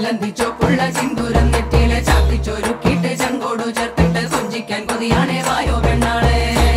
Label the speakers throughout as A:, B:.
A: നല്ലന്തി ചോപ്പുള്ള സിന്ദൂരം നെറ്റിയിലെ ചാത്തിച്ചൊരുക്കിയിട്ട് ചങ്കോടു ചേർത്തിട്ട് കൊഞ്ചിക്കാൻ കൊതിയാണേ വായോ പെണ്ണാളെ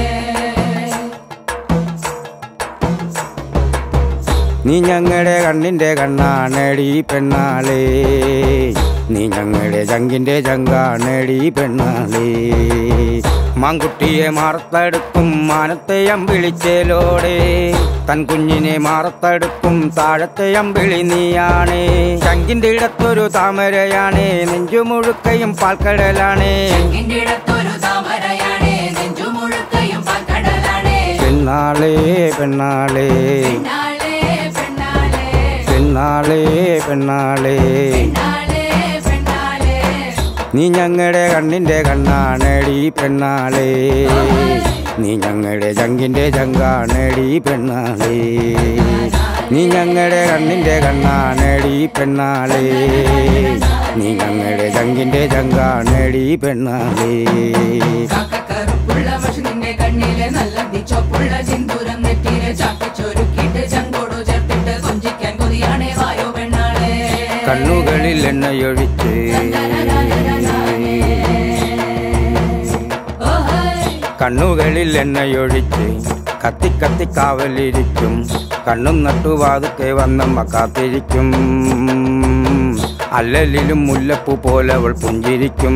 B: നീ ഞങ്ങളുടെ കണ്ണിന്റെ കണ്ണാണടി പെണ്ണാളേ നീ ഞങ്ങളുടെ ചങ്കിന്റെ ചങ്കാണടി പെണ്ണാളേ മാങ്കുട്ടിയെ മാറത്തടുക്കും മാനത്തെ അമ്പിളിച്ചേലോടെ തൻ കുഞ്ഞിനെ മാറത്തടുക്കും താഴത്തെ അമ്പിളി നീയാണേ ചങ്കിന്റെ ഇടത്തൊരു താമരയാണേ നെഞ്ചു മുഴുക്കയും പാൽക്കടലാണേ
A: ചെങ്കിന്റെ ഇടത്തൊരു താമരയാണേ നെഞ്ചു മുഴുക്കയും പാൽക്കടലാണേ
B: പെണ്ണാളേ പെണ്ണാളേ
A: പെണ്ണാളെ പെണ്ണാളെ
B: പെണ്ണാളേ പെണ്ണാളേ
A: പെണ്ണാളെ പെണ്ണാളെ
B: നീ ഞങ്ങളുടെ കണ്ണിന്റെ കണ്ണാണടി പെണ്ണാളേ നീ ഞങ്ങളുടെ ചങ്കിന്റെ ചങ്കാണടി പെണ്ണാളേ നീ ഞങ്ങളുടെ കണ്ണിന്റെ കണ്ണാണടി പെണ്ണാളേ നീ ഞങ്ങളുടെ ചങ്കിന്റെ ചങ്കാണടി പെണ്ണാളേ
A: കാക്കക്കറുപ്പുള്ള പക്ഷി നിന്റെ കണ്ണിലെ നല്ല ചോപ്പുള്ള സിന്ദൂരം നെറ്റിയിലെ ചാക്കിച്ചൊരുക്കിയിട്ട് ചങ്കോടു ചേർത്തിട്ട് കൊഞ്ചിക്കാൻ കൊതിയാണേ വായോ പെണ്ണാളെ
B: കണ്ണുകളിൽ എണ്ണയൊഴിച്ച്
A: ഓഹോയ്.
B: കണ്ണുകളിൽ എണ്ണയൊഴിച്ച് കത്തി കത്തി കാവലിരിക്കും കണ്ണും നട്ടുവാതുക്കെ വന്നമ്മ കാത്തിരിക്കും അല്ലലിലും മുല്ലപ്പൂ പോലെ അവൾ പുഞ്ചിരിക്കും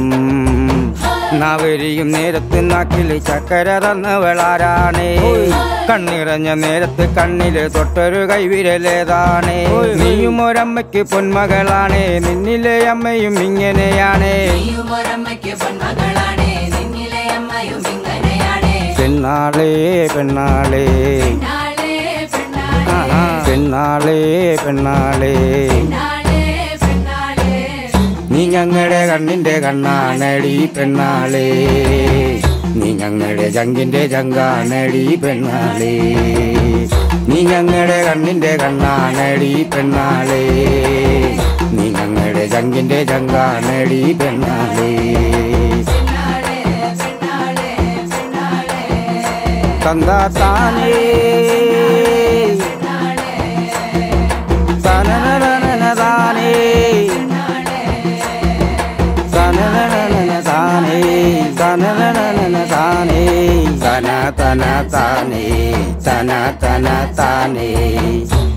B: നാവരിയും നേരത്ത് നാക്കിൽ ചക്കര തന്നവളാരാണേ കണ്ണിറഞ്ഞ നേരത്ത് കണ്ണില് തൊട്ടൊരു കൈവിരലേതാണേ നീയും ഒരമ്മയ്ക്ക് പൊന്മകളാണേ നിന്നിലെ അമ്മയും ഇങ്ങനെയാണേ
A: നീയും ഒരമ്മയ്ക്ക് പൊന്മകളാണേ നിന്നിലെ അമ്മയും ഇങ്ങനെയാണേ
B: പെണ്ണാളേ പെണ്ണാളേ
A: പെണ്ണാളെ പെണ്ണാളെ
B: ആഹാ. പെണ്ണാളേ പെണ്ണാളേ
A: പെണ്ണാളെ പെണ്ണാളെ
B: നീ ഞങ്ങളുടെ കണ്ണിന്റെ കണ്ണാണടി പെണ്ണാളേ നീ ഞങ്ങളുടെ ചങ്കിന്റെ ചങ്കാണടി പെണ്ണാളേ നീ ഞങ്ങളുടെ കണ്ണിന്റെ കണ്ണാണടി പെണ്ണാളേ നീ ഞങ്ങളുടെ ചങ്കിന്റെ ചങ്കാണടി പെണ്ണാളേ
A: പെണ്ണാളെ പെണ്ണാളെ പെണ്ണാളെ
B: തന്താ താനേ തനനനനന താനേ തനനനനന താനേ തനനനനന താനേ തന തന താനേ തന തന താനേ